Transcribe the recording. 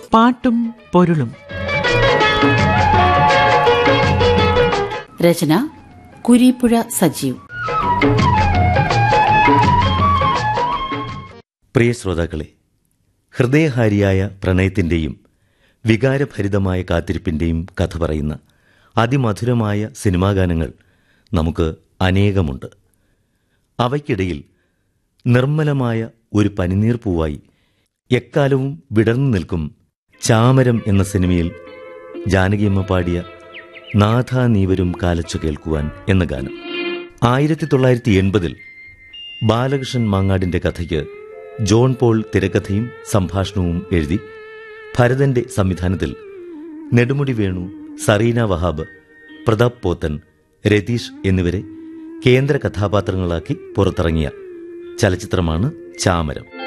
പാട്ടും പൊരുളും രചന കുരീപ്പുഴ സജീവ് പ്രിയ ശ്രോതാക്കളെ ഹൃദയഹാരിയായ പ്രണയത്തിന്റെയും വികാരഭരിതമായ കാത്തിരിപ്പിന്റെയും കഥ പറയുന്ന അതിമധുരമായ സിനിമാ ഗാനങ്ങൾ നമുക്ക് അനേകമുണ്ട് അവയ്ക്കിടയിൽ നിർമ്മലമായ ഒരു പനിനീർ പൂവായി എക്കാലവും വിടർന്നു നിൽക്കും ചാമരം എന്ന സിനിമയിൽ ജാനകിയമ്മ പാടിയ നാഥ നീവരും കാലച്ചു കേൾക്കുവാൻ എന്ന ഗാനം ആയിരത്തി തൊള്ളായിരത്തി എൺപതിൽ ബാലകൃഷ്ണൻ മാങ്ങാടിന്റെ കഥയ്ക്ക് ജോൺ പോൾ തിരക്കഥയും സംഭാഷണവും എഴുതി ഭരതന്റെ സംവിധാനത്തിൽ നെടുമുടി വേണു സറീന വഹാബ് പ്രതാപ് പോത്തൻ രതീഷ് എന്നിവരെ കേന്ദ്ര കഥാപാത്രങ്ങളാക്കി പുറത്തിറങ്ങിയ ചലച്ചിത്രമാണ് ചാമരം